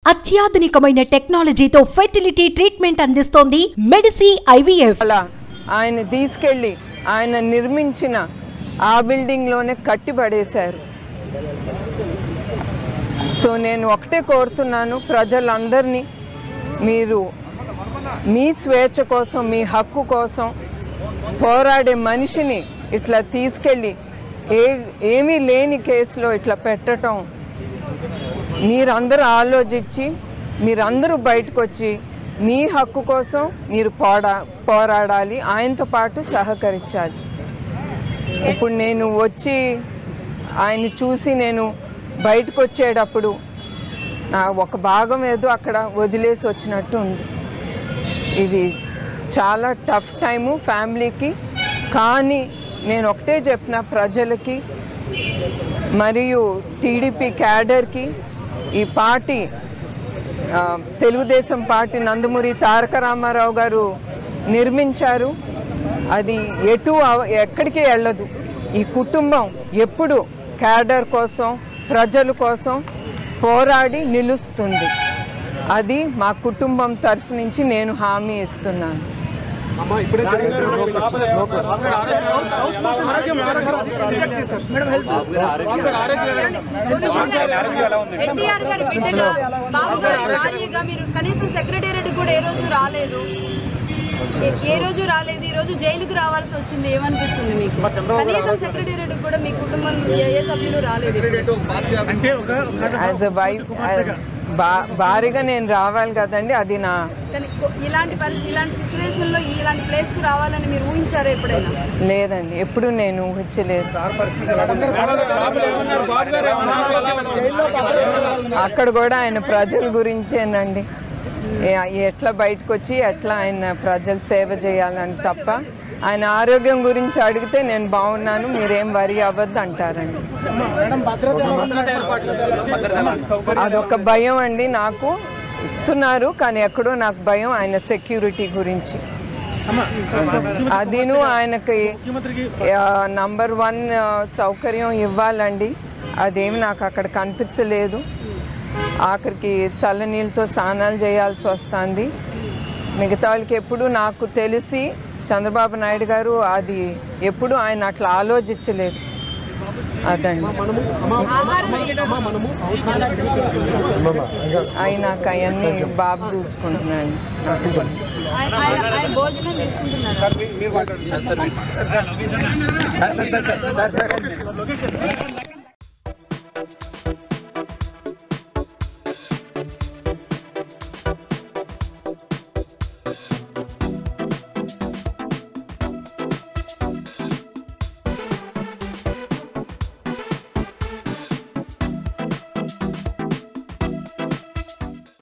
అత్యాధునికమైన టెక్నాలజీతో fertility treatment అందిస్తోంది Medici IVF అలా ఆయన తీసుకెళ్ళి ఆయన నిర్మించిన ఆ బిల్డింగ్లోనే కట్టిపడేశారు సో నేను ఒకటే కోరుతున్నాను ప్రజలందరినీ మీరు మీ స్వేచ్ఛ కోసం మీ హక్కు కోసం పోరాడే మనిషిని ఇట్లా తీసుకెళ్ళి ఏ ఏమీ లేని కేసులో ఇట్లా పెట్టడం మీరందరూ ఆలోచించి మీరందరూ బయటకు వచ్చి మీ హక్కు కోసం మీరు పోడా పోరాడాలి ఆయనతో పాటు సహకరించాలి ఇప్పుడు నేను వచ్చి ఆయన్ని చూసి నేను బయటకు వచ్చేటప్పుడు నా ఒక భాగం ఏదో అక్కడ వదిలేసి వచ్చినట్టు ఉంది ఇది చాలా టఫ్ టైము ఫ్యామిలీకి కానీ నేను ఒకటే చెప్పిన ప్రజలకి మరియు టీడీపీ క్యాడర్కి ఈ పార్టీ ఆ, తెలుగుదేశం పార్టీ నందమూరి తారక రామారావు గారు నిర్మించారు అది ఎటు అవ- ఎక్కడికి వెళ్ళదు ఈ కుటుంబం ఎప్పుడు క్యాడర్ కోసం ప్రజల కోసం పోరాడి నిలుస్తుంది అది మా కుటుంబం తరఫు నుంచి నేను హామీ ఇస్తున్నాను ఎన్టీఆర్ గారి బిడ్డగా బాబు గారి భార్యగా మీరు కనీసం సెక్రటేరియట్ కూడా ఏ రోజు రాలేదు ఏ- ఏ రోజు రాలేదు ఈ రోజు జైలుకు రావాల్సి వచ్చింది ఏమనిపిస్తుంది మీకు కనీసం సెక్రటేరియట్ కూడా మీ కుటుంబం ఏ ఏ సభ్యులు రాలేదు యాజ్ అ వైఫ్ భారీగా నేను రావాలి కదండి అది నా కానీ కొ- ఇలాంటి పరిస్థితి ఇలాంటి సిచ్యువేషన్ లో ఇలాంటి ప్లేస్ కు రావాలని మీరు ఊహించారు ఎప్పుడైనా లేదండి ఎప్పుడు నేను ఊహించలేదు అక్కడ కూడా ఆయన ప్రజల గురించేనండి ఏ- ఎట్లా బయటకు వచ్చి ఎట్లా ఆయన ప్రజలు సేవ చేయాలని తప్ప ఆయన ఆరోగ్యం గురించి అడిగితే నేను బాగున్నాను మీరేం వరి అవ్వద్దు అంటారండి అదొక భయం అండి నాకు ఇస్తున్నారు కానీ ఎక్కడో నాకు భయం ఆయన సెక్యూరిటీ గురించి అదిను ఆయనకి నంబర్ వన్ సౌకర్యం ఇవ్వాలండి అదేమి నాకు అక్కడ కనిపించలేదు ఆఖరికి చల్లనీళ్ళతో స్నానాలు చేయాల్సి వస్తుంది మిగతా వాళ్ళకి ఎప్పుడు నాకు తెలిసి చంద్రబాబు నాయుడు గారు అది ఎప్పుడు ఆయన అట్లా ఆలోచించలేదు అదండి అయినాక అవన్నీ బాబు చూసుకుంటున్నాను ఆయన ఆయన- ఆయన భోజనం తీసుకుంటున్నారు